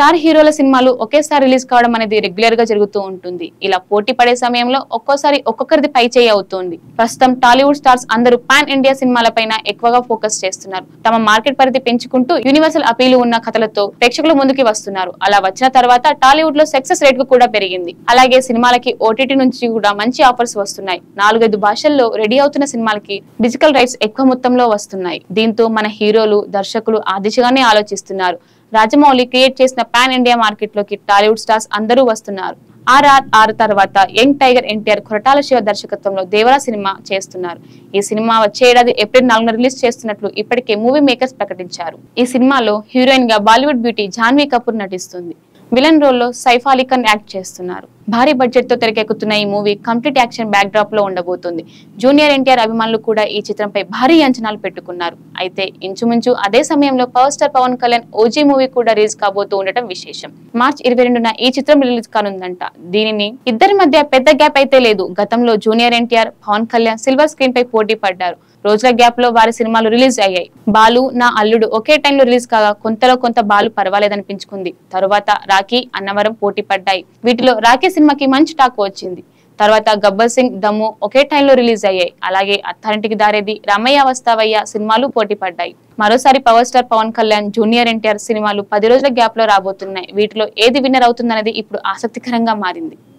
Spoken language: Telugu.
స్టార్ హీరోల సినిమాలు ఒకేసారి రిలీజ్ కావడం అనేది రెగ్యులర్ గా జరుగుతూ ఉంటుంది ఇలా పోటీ పడే సమయంలో ఒక్కోసారి ఒక్కొక్కరిది పై చేయి అవుతుంది ప్రస్తుతం టాలీవుడ్ స్టార్స్ అందరూ పాన్ ఇండియా సినిమాలపైన ఎక్కువగా ఫోకస్ చేస్తున్నారు తమ మార్కెట్ పరిధి పెంచుకుంటూ యూనివర్సల్ అపీల్ ఉన్న కథలతో ప్రేక్షకుల ముందుకి వస్తున్నారు అలా వచ్చిన తర్వాత టాలీవుడ్ లో సక్సెస్ రేట్ కూడా పెరిగింది అలాగే సినిమాలకి ఓటీటీ నుంచి కూడా మంచి ఆఫర్స్ వస్తున్నాయి నాలుగైదు భాషల్లో రెడీ అవుతున్న సినిమాలకి డిజిటల్ రైట్స్ ఎక్కువ మొత్తంలో వస్తున్నాయి దీంతో మన హీరోలు దర్శకులు ఆ దిశగానే ఆలోచిస్తున్నారు రాజమౌళి క్రియేట్ చేసిన పాన్ ఇండియా మార్కెట్ లోకి టాలీవుడ్ స్టార్స్ అందరూ వస్తున్నారు ఆర్ఆర్ ఆర్ తర్వాత యంగ్ టైగర్ ఎన్టీఆర్ కొరటాల శివ దర్శకత్వంలో దేవరా సినిమా చేస్తున్నారు ఈ సినిమా వచ్చే ఏడాది ఏప్రిల్ నాలుగున రిలీజ్ చేస్తున్నట్లు ఇప్పటికే మూవీ మేకర్స్ ప్రకటించారు ఈ సినిమాలో హీరోయిన్ గా బాలీవుడ్ బ్యూటీ జాన్వీ కపూర్ నటిస్తుంది విలన్ రోల్లో సైఫ్ అలీ ఖాన్ యాక్ట్ చేస్తున్నారు భారీ బడ్జెట్ తో తెరకెక్కుతున్న ఈ movie complete action backdrop లో ఉండబోతుంది జూనియర్ ఎన్టీఆర్ అభిమానులు కూడా ఈ చిత్రంపై భారీ అంచనాలు పెట్టుకున్నారు అయితే ఇంచుమించు అదే సమయంలో power star Pawan Kalyan OG movie కూడా రిలీజ్ కాబోతూ ఉండటం విశేషం మార్చ్ ఇరవై రెండున ఈ చిత్రం రిలీజ్ కానుందంట దీనిని ఇద్దరి మధ్య పెద్ద గ్యాప్ అయితే లేదు గతంలో junior NTR Pawan Kalyan silver screen పై పోటీ పడ్డారు రోజుల గ్యాప్ లో వారి సినిమాలు రిలీజ్ అయ్యాయి బాలు నా అల్లుడు ఒకే టైంలో రిలీజ్ కాగా కొంతలో కొంత బాలు పర్వాలేదనిపించుకుంది తరువాత రాఖీ అన్నవరం పోటీ పడ్డాయి వీటిలో రాఖీ సినిమాకి మంచి టాక్ వచ్చింది తర్వాత గబ్బర్ సింగ్ దమ్ము ఒకే టైంలో రిలీజ్ అయ్యాయి అలాగే అత్తారింటికి దారేది రమయ్య వస్తావయ్య సినిమాలు పోటీ పడ్డాయి మరోసారి power star Pawan Kalyan junior NTR సినిమాలు పది రోజుల గ్యాప్ లో రాబోతున్నాయి వీటిలో ఏది విన్నర్ అవుతుందనేది ఇప్పుడు ఆసక్తికరంగా మారింది